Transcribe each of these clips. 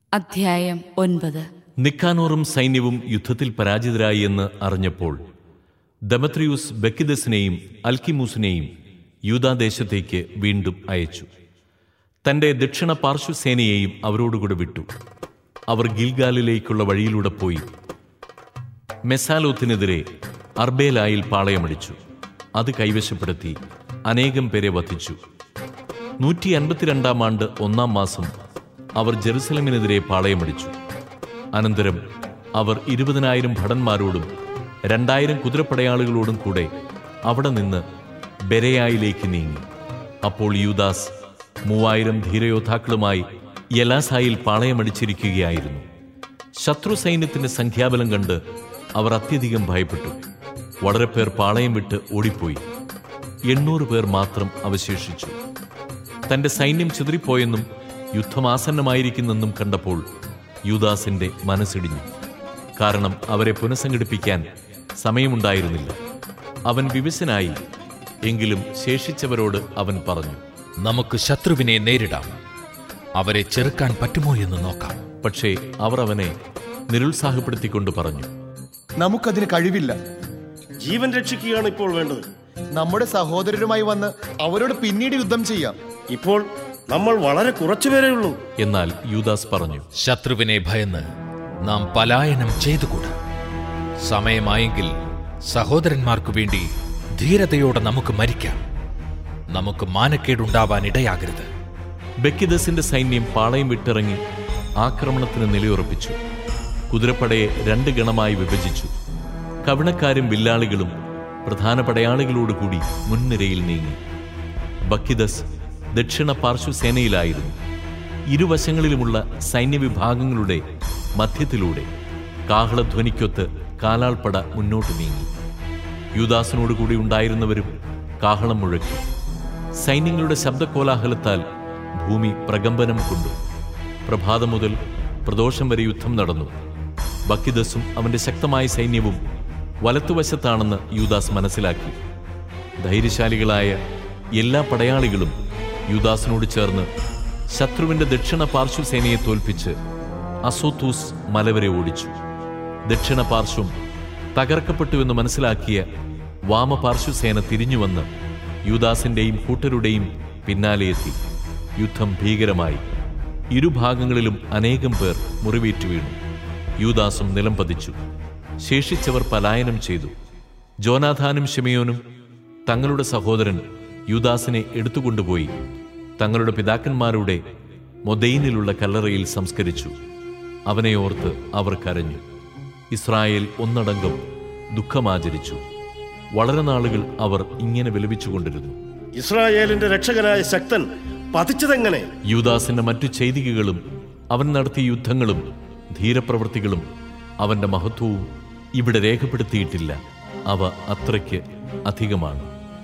അധ്യായം ഒൻപത് നിക്കാനോറും സൈന്യവും യുദ്ധത്തിൽ പരാജിതരായി എന്ന് അറിഞ്ഞപ്പോൾ ദമത്രിയൂസ് ബക്കിദസിനെയും അൽക്കിമൂസിനെയും യൂദാദേശത്തേക്ക് വീണ്ടും അയച്ചു തന്റെ ദക്ഷിണ പാർശ്വസേനയെയും അവരോടുകൂടെ വിട്ടു അവർ ഗിൽഗാലിലേക്കുള്ള വഴിയിലൂടെ പോയി മെസാലോത്തിനെതിരെ അർബേലായിൽ പാളയമടിച്ചു അത് കൈവശപ്പെടുത്തി അനേകം പേരെ വധിച്ചു നൂറ്റി അൻപത്തിരണ്ടാം ആണ്ട് ഒന്നാം മാസം അവർ ജെറുസലമിനെതിരെ പാളയമടിച്ചു അനന്തരം അവർ ഇരുപതിനായിരം ഭടന്മാരോടും രണ്ടായിരം കുതിരപ്പടയാളികളോടും കൂടെ അവിടെ നിന്ന് ബെരയായിലേക്ക് നീങ്ങി അപ്പോൾ യൂദാസ് മൂവായിരം ധീരയോദ്ധാക്കളുമായി യലാസായിൽ പാളയമടിച്ചിരിക്കുകയായിരുന്നു ശത്രു സൈന്യത്തിന്റെ സംഖ്യാബലം കണ്ട് അവർ അത്യധികം ഭയപ്പെട്ടു വളരെ പേർ പാളയം വിട്ട് ഓടിപ്പോയി എണ്ണൂറ് പേർ മാത്രം അവശേഷിച്ചു തന്റെ സൈന്യം ചിതറിപ്പോയെന്നും യുദ്ധമാസന്നമായിരിക്കുന്നെന്നും കണ്ടപ്പോൾ യൂദാസിന്റെ മനസ്സിടിഞ്ഞു കാരണം അവരെ പുനഃസംഘടിപ്പിക്കാൻ സമയമുണ്ടായിരുന്നില്ല അവൻ വിവശനായി എങ്കിലും ശേഷിച്ചവരോട് അവൻ പറഞ്ഞു നമുക്ക് ശത്രുവിനെ നേരിടാം അവരെ ചെറുക്കാൻ പറ്റുമോ എന്ന് നോക്കാം പക്ഷേ അവർ അവനെ നിരുത്സാഹപ്പെടുത്തിക്കൊണ്ട് പറഞ്ഞു നമുക്കതിന് കഴിവില്ല ജീവൻ രക്ഷിക്കുകയാണ് ഇപ്പോൾ വേണ്ടത് നമ്മുടെ സഹോദരരുമായി വന്ന് അവരോട് പിന്നീട് യുദ്ധം ചെയ്യാം ഇപ്പോൾ നമ്മൾ വളരെ കുറച്ചുപേരേ ഉള്ളൂ എന്നാൽ യൂദാസ് പറഞ്ഞു ശത്രുവിനെ ഭയന്ന് നാം പലായനം ചെയ്തുകൂടാ സമയമായെങ്കിൽ സഹോദരന്മാർക്കു വേണ്ടി ധീരതയോടെ നമുക്ക് മരിക്കാം നമുക്ക് മാനക്കേടുണ്ടാവാൻ ഇടയാകരുത് ബക്കിദസിന്റെ സൈന്യം പാളയം വിട്ടിറങ്ങി ആക്രമണത്തിന് നിലയുറപ്പിച്ചു കുതിരപ്പടയെ രണ്ട് ഗണമായി വിഭജിച്ചു കവിണക്കാരും വില്ലാളികളും പ്രധാന പടയാളികളോടുകൂടി മുൻനിരയിൽ നീങ്ങി ബക്കിദസ് ദക്ഷിണ പാർശ്വസേനയിലായിരുന്നു ഇരുവശങ്ങളിലുമുള്ള സൈന്യവിഭാഗങ്ങളുടെ മധ്യത്തിലൂടെ കാഹളധ്വനിക്കൊത്ത് കാലാൾപ്പട മുന്നോട്ട് നീങ്ങി യൂദാസിനോടുകൂടി ഉണ്ടായിരുന്നവരും കാഹളം മുഴക്കി സൈന്യങ്ങളുടെ ശബ്ദകോലാഹലത്താൽ ഭൂമി പ്രകമ്പനം കൊണ്ടു പ്രഭാതം മുതൽ പ്രദോഷം വരെ യുദ്ധം നടന്നു ബക്കിദസും അവന്റെ ശക്തമായ സൈന്യവും വലത്തുവശത്താണെന്ന് യൂദാസ് മനസ്സിലാക്കി ധൈര്യശാലികളായ എല്ലാ പടയാളികളും യൂദാസിനോട് ചേർന്ന് ശത്രുവിന്റെ ദക്ഷിണ പാർശ്വസേനയെ തോൽപ്പിച്ച് അസോത്തൂസ് മലവരെ ഓടിച്ചു ദക്ഷിണ പാർശ്വം തകർക്കപ്പെട്ടുവെന്ന് മനസ്സിലാക്കിയ വാമപാർശ്വസേന തിരിഞ്ഞുവന്ന് യൂദാസിന്റെയും കൂട്ടരുടെയും പിന്നാലെയെത്തി യുദ്ധം ഭീകരമായി ഇരുഭാഗങ്ങളിലും അനേകം പേർ മുറിവേറ്റു വീണു യൂദാസും നിലം പതിച്ചു ശേഷിച്ചവർ പലായനം ചെയ്തു ജോനാഥാനും ഷിമയോനും തങ്ങളുടെ സഹോദരൻ യൂദാസിനെ എടുത്തുകൊണ്ടുപോയി തങ്ങളുടെ പിതാക്കന്മാരുടെ മൊദൈനിലുള്ള കല്ലറയിൽ സംസ്കരിച്ചു അവനെ ഓർത്ത് അവർ കരഞ്ഞു ഇസ്രായേൽ ഒന്നടങ്കം ദുഃഖമാചരിച്ചു വളരെ നാളുകൾ അവർ ഇങ്ങനെ വിലപിച്ചുകൊണ്ടിരുന്നു ഇസ്രായേലിന്റെ രക്ഷകനായ ശക്തൻ പതിച്ചതെങ്ങനെ യൂദാസിന്റെ മറ്റു ചെയ്തികകളും അവൻ നടത്തിയ യുദ്ധങ്ങളും ധീരപ്രവൃത്തികളും അവന്റെ മഹത്വവും ഇവിടെ രേഖപ്പെടുത്തിയിട്ടില്ല അവ അത്രയ്ക്ക് അധികമാണ്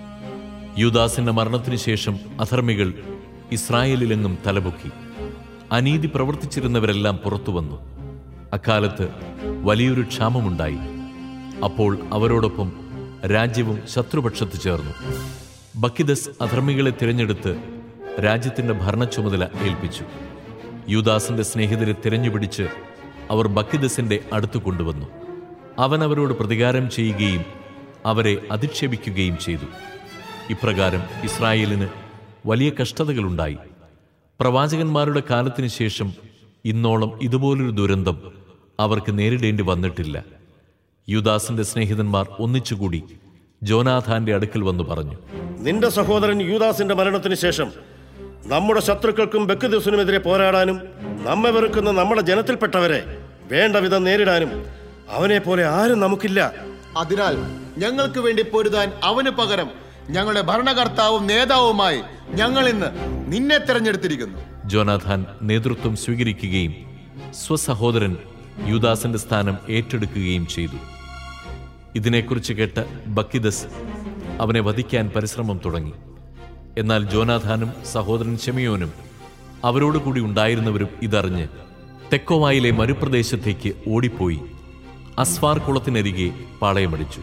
യൂദാസിന്റെ മരണത്തിനു ശേഷം അധർമ്മികൾ ഇസ്രായേലിലെങ്ങും തലപൊക്കി അനീതി പ്രവർത്തിച്ചിരുന്നവരെല്ലാം പുറത്തു വന്നു അക്കാലത്ത് വലിയൊരു ക്ഷാമമുണ്ടായി അപ്പോൾ അവരോടൊപ്പം രാജ്യവും ശത്രുപക്ഷത്ത് ചേർന്നു ബക്കിദസ് അധർമ്മികളെ തിരഞ്ഞെടുത്ത് രാജ്യത്തിന്റെ ഭരണച്ചുമതല ഏൽപ്പിച്ചു യൂദാസിന്റെ സ്നേഹിതരെ തിരഞ്ഞുപിടിച്ച് അവർ ബക്കിദസിന്റെ അടുത്ത് കൊണ്ടുവന്നു അവൻ അവരോട് പ്രതികാരം ചെയ്യുകയും അവരെ അധിക്ഷേപിക്കുകയും ചെയ്തു ഇപ്രകാരം ഇസ്രായേലിന് വലിയ കഷ്ടതകളുണ്ടായി പ്രവാചകന്മാരുടെ കാലത്തിനു ശേഷം ഇന്നോളം ഇതുപോലൊരു ദുരന്തം അവർക്ക് നേരിടേണ്ടി വന്നിട്ടില്ല യുദാസിന്റെ സ്നേഹിതന്മാർ ഒന്നിച്ചുകൂടി ജോനാഥാന്റെ അടുക്കൽ വന്നു പറഞ്ഞു നിന്റെ സഹോദരൻ യൂദാസിന്റെ മരണത്തിന് ശേഷം നമ്മുടെ ശത്രുക്കൾക്കും ബക്കുദിവസനുമെതിരെ പോരാടാനും നമ്മെ വെറുക്കുന്ന നമ്മുടെ ജനത്തിൽപ്പെട്ടവരെ വേണ്ട വിധം നേരിടാനും അവനെ പോലെ ആരും നമുക്കില്ല അതിനാൽ ഞങ്ങൾക്ക് വേണ്ടി പൊരുതാൻ അവന് പകരം ഞങ്ങളുടെ ഭരണകർത്താവും നേതാവുമായി ഞങ്ങൾ ഇന്ന് നിന്നെ തെരഞ്ഞെടുത്തിരിക്കുന്നു ജോനാഥാൻ നേതൃത്വം സ്വീകരിക്കുകയും സ്വസഹോദരൻ യൂദാസിന്റെ സ്ഥാനം ഏറ്റെടുക്കുകയും ചെയ്തു ഇതിനെക്കുറിച്ച് കേട്ട ബക്കിദസ് അവനെ വധിക്കാൻ പരിശ്രമം തുടങ്ങി എന്നാൽ ജോനാഥാനും സഹോദരൻ ഷെമിയോനും അവരോടുകൂടി ഉണ്ടായിരുന്നവരും ഇതറിഞ്ഞ് തെക്കോവായിലെ മരുപ്രദേശത്തേക്ക് ഓടിപ്പോയി അസ്വാർ കുളത്തിനരികെ പാളയമടിച്ചു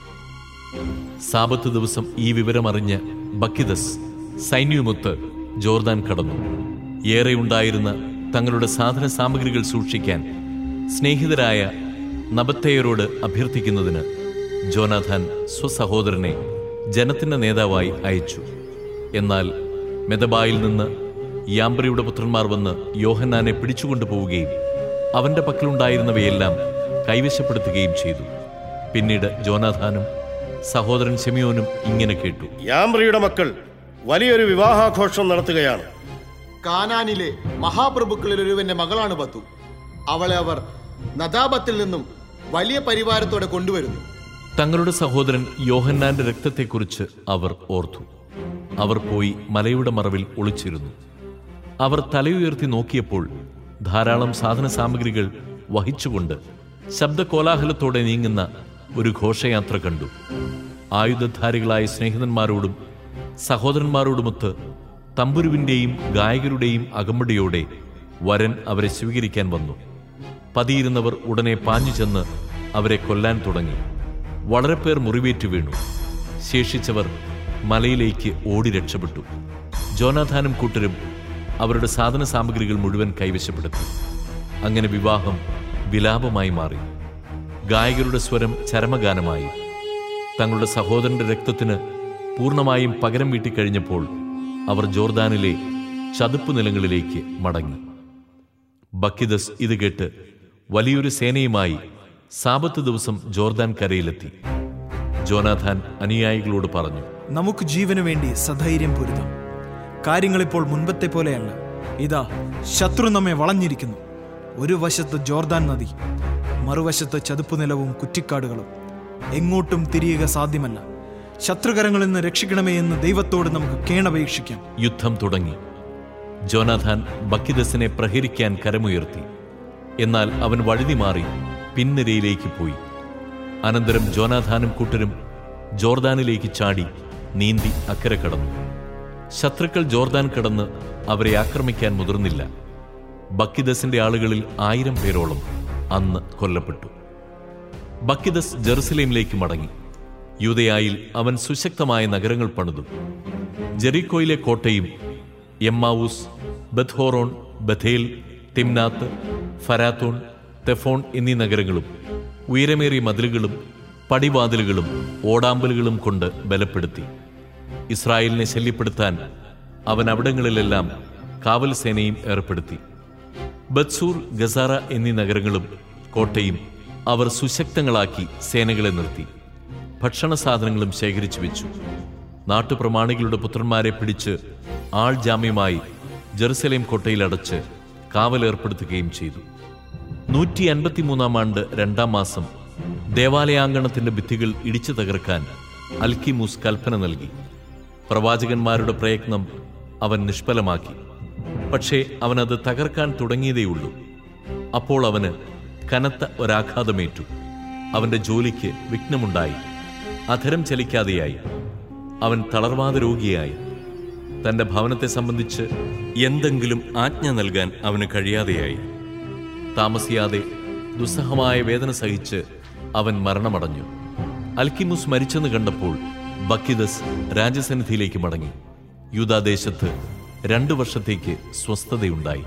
സാപത്ത് ദിവസം ഈ വിവരമറിഞ്ഞ് ബക്കിദസ് സൈന്യവുമൊത്ത് ജോർദാൻ കടന്നു ഏറെയുണ്ടായിരുന്ന തങ്ങളുടെ സാധന സാമഗ്രികൾ സൂക്ഷിക്കാൻ സ്നേഹിതരായ നബത്തേയരോട് അഭ്യർത്ഥിക്കുന്നതിന് ജോനാഥാൻ സ്വസഹോദരനെ ജനത്തിന്റെ നേതാവായി അയച്ചു എന്നാൽ മെതബായിൽ നിന്ന് യാംബ്രയുടെ പുത്രന്മാർ വന്ന് യോഹന്നാനെ പിടിച്ചുകൊണ്ടുപോവുകയും അവന്റെ പക്കലുണ്ടായിരുന്നവയെല്ലാം കൈവശപ്പെടുത്തുകയും ചെയ്തു പിന്നീട് ജോനാഥാനും സഹോദരൻ ശെമിയോനും ഇങ്ങനെ കേട്ടു യാംബ്രിയുടെ മക്കൾ വലിയൊരു വിവാഹാഘോഷം നടത്തുകയാണ് കാനാനിലെ മഹാപ്രഭുക്കളിൽ ഒരുവന്റെ മകളാണ് ബത്തു അവളെ അവർ നദാബത്തിൽ നിന്നും വലിയ പരിവാരത്തോടെ കൊണ്ടുവരുന്നു തങ്ങളുടെ സഹോദരൻ യോഹന്നാന്റെ രക്തത്തെക്കുറിച്ച് അവർ ഓർത്തു അവർ പോയി മലയുടെ മറവിൽ ഒളിച്ചിരുന്നു അവർ തലയുയർത്തി നോക്കിയപ്പോൾ ധാരാളം സാധന സാമഗ്രികൾ വഹിച്ചുകൊണ്ട് ശബ്ദകോലാഹലത്തോടെ നീങ്ങുന്ന ഒരു ഘോഷയാത്ര കണ്ടു ആയുധധാരികളായ സ്നേഹിതന്മാരോടും സഹോദരന്മാരോടുമൊത്ത് തമ്പുരുവിന്റെയും ഗായകരുടെയും അകമ്പടിയോടെ വരൻ അവരെ സ്വീകരിക്കാൻ വന്നു പതിയിരുന്നവർ ഉടനെ പാഞ്ഞു ചെന്ന് അവരെ കൊല്ലാൻ തുടങ്ങി വളരെ പേർ മുറിവേറ്റു വീണു ശേഷിച്ചവർ മലയിലേക്ക് ഓടി രക്ഷപ്പെട്ടു ജോനാഥാനും കൂട്ടരും അവരുടെ സാധന സാമഗ്രികൾ മുഴുവൻ കൈവശപ്പെടുത്തി അങ്ങനെ വിവാഹം വിലാപമായി മാറി ഗായകരുടെ സ്വരം ചരമഗാനമായി തങ്ങളുടെ സഹോദരന്റെ രക്തത്തിന് പൂർണ്ണമായും പകരം വീട്ടിക്കഴിഞ്ഞപ്പോൾ അവർ ജോർദാനിലെ ചതുപ്പ് നിലങ്ങളിലേക്ക് മടങ്ങി ബക്കിദസ് ഇത് കേട്ട് വലിയൊരു സേനയുമായി സാപത്ത് ദിവസം ജോർദാൻ കരയിലെത്തി ജോനാഥാൻ അനുയായികളോട് പറഞ്ഞു നമുക്ക് ജീവന് വേണ്ടി സധൈര്യം പൊരുതാം കാര്യങ്ങളിപ്പോൾ മുൻപത്തെ പോലെയല്ല ഇതാ ശത്രു നമ്മെ വളഞ്ഞിരിക്കുന്നു ഒരു വശത്ത് ജോർദാൻ നദി മറുവശത്ത് ചതുപ്പുനിലവും കുറ്റിക്കാടുകളും എങ്ങോട്ടും തിരിയുക സാധ്യമല്ല ശത്രുകരങ്ങളിൽ നിന്ന് രക്ഷിക്കണമേ എന്ന് ദൈവത്തോട് നമുക്ക് കേണപേക്ഷിക്കാം യുദ്ധം തുടങ്ങി ജോനാഥാൻ ബക്കിദസിനെ പ്രഹരിക്കാൻ കരമുയർത്തി എന്നാൽ അവൻ വഴുതി മാറി പിൻനിരയിലേക്ക് പോയി അനന്തരം ജോനാഥാനും കൂട്ടരും ജോർദാനിലേക്ക് ചാടി നീന്തി അക്കരെ കടന്നു ശത്രുക്കൾ ജോർദാൻ കടന്ന് അവരെ ആക്രമിക്കാൻ മുതിർന്നില്ല ബക്കിദസിന്റെ ആളുകളിൽ ആയിരം പേരോളം അന്ന് കൊല്ലപ്പെട്ടു ബക്കിദസ് ജെറുസലേമിലേക്ക് മടങ്ങി യൂതയായിൽ അവൻ സുശക്തമായ നഗരങ്ങൾ പണിതു ജെറിക്കോയിലെ കോട്ടയും എമ്മാവൂസ് ബത്ഹോറോൺ ബഥേൽ തിംനാത്ത് ഫരാത്തോൺ തെഫോൺ എന്നീ നഗരങ്ങളും ഉയരമേറിയ മതിലുകളും പടിവാതിലുകളും ഓടാമ്പലുകളും കൊണ്ട് ബലപ്പെടുത്തി ഇസ്രായേലിനെ ശല്യപ്പെടുത്താൻ അവൻ അവിടങ്ങളിലെല്ലാം കാവൽ സേനയും ഏർപ്പെടുത്തി ബത്സൂർ ഗസാറ എന്നീ നഗരങ്ങളും കോട്ടയും അവർ സുശക്തങ്ങളാക്കി സേനകളെ നിർത്തി ഭക്ഷണ സാധനങ്ങളും ശേഖരിച്ചു വെച്ചു നാട്ടുപ്രമാണികളുടെ പുത്രന്മാരെ പിടിച്ച് ആൾ ജാമ്യമായി ജെറുസലേം കോട്ടയിൽ അടച്ച് കാവലേർപ്പെടുത്തുകയും ചെയ്തു നൂറ്റി അൻപത്തിമൂന്നാം ആണ്ട് രണ്ടാം മാസം ദേവാലയാങ്കണത്തിന്റെ ഭിത്തികൾ ഇടിച്ചു തകർക്കാൻ അൽക്കിമൂസ് കൽപ്പന നൽകി പ്രവാചകന്മാരുടെ പ്രയത്നം അവൻ നിഷ്ഫലമാക്കി പക്ഷേ അവനത് തകർക്കാൻ തുടങ്ങിയതേയുള്ളൂ അപ്പോൾ അവന് കനത്ത ഒരാഘാതമേറ്റു അവന്റെ ജോലിക്ക് വിഘ്നമുണ്ടായി അധരം ചലിക്കാതെയായി അവൻ തളർവാദ രോഗിയായി തന്റെ ഭവനത്തെ സംബന്ധിച്ച് എന്തെങ്കിലും ആജ്ഞ നൽകാൻ അവന് കഴിയാതെയായി താമസിയാതെ ദുസ്സഹമായ വേദന സഹിച്ച് അവൻ മരണമടഞ്ഞു അൽക്കിമുസ് മരിച്ചെന്ന് കണ്ടപ്പോൾ ബക്കിദസ് രാജസന്നിധിയിലേക്ക് മടങ്ങി യൂദാദേശത്ത് രണ്ടു വർഷത്തേക്ക് സ്വസ്ഥതയുണ്ടായി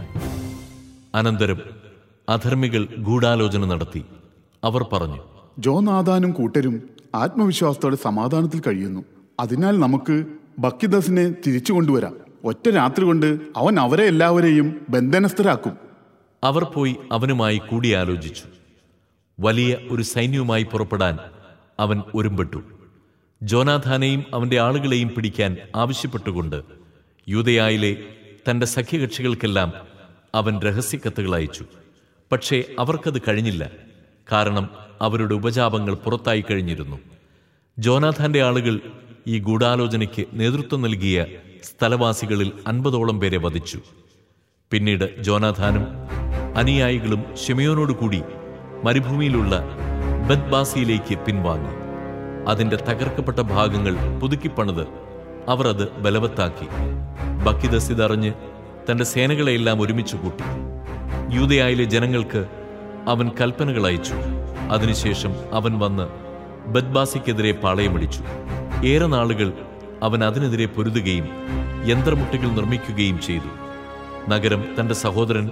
അനന്തരം അധർമ്മികൾ ഗൂഢാലോചന നടത്തി അവർ പറഞ്ഞു ജോനാഥാനും കൂട്ടരും ആത്മവിശ്വാസത്തോടെ സമാധാനത്തിൽ കഴിയുന്നു അതിനാൽ നമുക്ക് ബക്കിദസിനെ തിരിച്ചു കൊണ്ടുവരാം ഒറ്റ രാത്രി കൊണ്ട് അവൻ അവരെ എല്ലാവരെയും ബന്ധനസ്ഥരാക്കും അവർ പോയി അവനുമായി കൂടിയാലോചിച്ചു വലിയ ഒരു സൈന്യവുമായി പുറപ്പെടാൻ അവൻ ഒരുമ്പെട്ടു ജോനാഥാനെയും അവന്റെ ആളുകളെയും പിടിക്കാൻ ആവശ്യപ്പെട്ടുകൊണ്ട് യൂതയായിലെ തന്റെ സഖ്യകക്ഷികൾക്കെല്ലാം അവൻ രഹസ്യക്കത്തുകൾ അയച്ചു പക്ഷേ അവർക്കത് കഴിഞ്ഞില്ല കാരണം അവരുടെ ഉപജാപങ്ങൾ പുറത്തായി കഴിഞ്ഞിരുന്നു ജോനാഥാന്റെ ആളുകൾ ഈ ഗൂഢാലോചനയ്ക്ക് നേതൃത്വം നൽകിയ സ്ഥലവാസികളിൽ അൻപതോളം പേരെ വധിച്ചു പിന്നീട് ജോനാഥാനും അനുയായികളും ഷിമയോനോടുകൂടി മരുഭൂമിയിലുള്ള ബദ്ബാസിയിലേക്ക് പിൻവാങ്ങി അതിന്റെ തകർക്കപ്പെട്ട ഭാഗങ്ങൾ പുതുക്കിപ്പണിത് അവർ അത് ബലവത്താക്കി ബക്കിദസ് ഇതറിഞ്ഞ് തന്റെ സേനകളെയെല്ലാം ഒരുമിച്ച് കൂട്ടി യൂതയായിലെ ജനങ്ങൾക്ക് അവൻ കൽപ്പനകൾ അയച്ചു അതിനുശേഷം അവൻ വന്ന് ബദ്ബാസിക്കെതിരെ പാളയമടിച്ചു ഏറെ നാളുകൾ അവൻ അതിനെതിരെ പൊരുതുകയും യന്ത്രമുട്ടികൾ നിർമ്മിക്കുകയും ചെയ്തു നഗരം തന്റെ സഹോദരൻ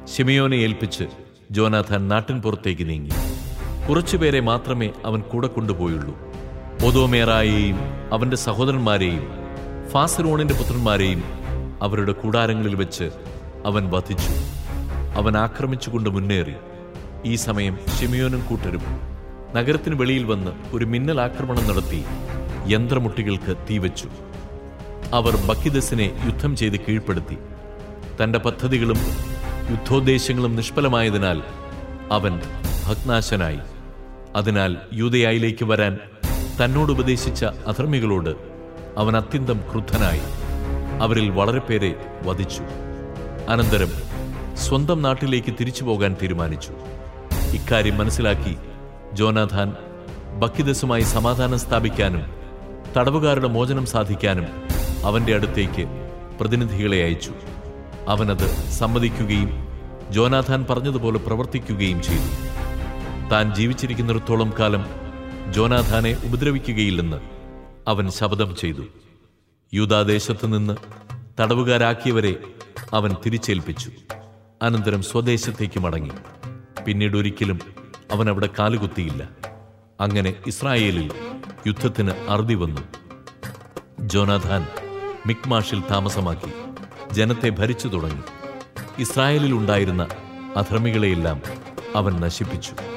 ഷിമിയോനെ ഏൽപ്പിച്ച് ജോനാഥാൻ നാട്ടിൻ പുറത്തേക്ക് നീങ്ങി കുറച്ചുപേരെ മാത്രമേ അവൻ കൂടെ കൊണ്ടുപോയുള്ളൂ ഒതോമേറായെയും അവന്റെ സഹോദരന്മാരെയും ഫാസറോണിന്റെ പുത്രന്മാരെയും അവരുടെ കൂടാരങ്ങളിൽ വെച്ച് അവൻ വധിച്ചു അവൻ ആക്രമിച്ചുകൊണ്ട് മുന്നേറി ഈ സമയം ഷിമിയോനും കൂട്ടരും നഗരത്തിന് വെളിയിൽ വന്ന് ഒരു മിന്നൽ ആക്രമണം നടത്തി യന്ത്രമുട്ടികൾക്ക് തീവച്ചു അവർ ബക്കിദസിനെ യുദ്ധം ചെയ്ത് കീഴ്പ്പെടുത്തി തന്റെ പദ്ധതികളും യുദ്ധോദ്ദേശങ്ങളും നിഷ്ഫലമായതിനാൽ അവൻ ഭഗ്നാശനായി അതിനാൽ യൂതയായിലേക്ക് വരാൻ തന്നോട് ഉപദേശിച്ച അധർമ്മികളോട് അവൻ അത്യന്തം ക്രുദ്ധനായി അവരിൽ വളരെ പേരെ വധിച്ചു അനന്തരം സ്വന്തം നാട്ടിലേക്ക് തിരിച്ചു പോകാൻ തീരുമാനിച്ചു ഇക്കാര്യം മനസ്സിലാക്കി ജോനാഥാൻ ബക്കിദസുമായി സമാധാനം സ്ഥാപിക്കാനും തടവുകാരുടെ മോചനം സാധിക്കാനും അവന്റെ അടുത്തേക്ക് പ്രതിനിധികളെ അയച്ചു അവനത് സമ്മതിക്കുകയും ജോനാഥാൻ പറഞ്ഞതുപോലെ പ്രവർത്തിക്കുകയും ചെയ്തു താൻ ജീവിച്ചിരിക്കുന്നിടത്തോളം കാലം ജോനാഥാനെ ഉപദ്രവിക്കുകയില്ലെന്ന് അവൻ ശപഥം ചെയ്തു യൂതാദേശത്തു നിന്ന് തടവുകാരാക്കിയവരെ അവൻ തിരിച്ചേൽപ്പിച്ചു അനന്തരം സ്വദേശത്തേക്ക് മടങ്ങി പിന്നീട് ഒരിക്കലും അവൻ അവിടെ കാലുകുത്തിയില്ല അങ്ങനെ ഇസ്രായേലിൽ യുദ്ധത്തിന് അറുതി വന്നു ജോനാഥാൻ മിക്മാഷിൽ താമസമാക്കി ജനത്തെ ഭരിച്ചു തുടങ്ങി ഇസ്രായേലിൽ ഉണ്ടായിരുന്ന അധർമ്മികളെയെല്ലാം അവൻ നശിപ്പിച്ചു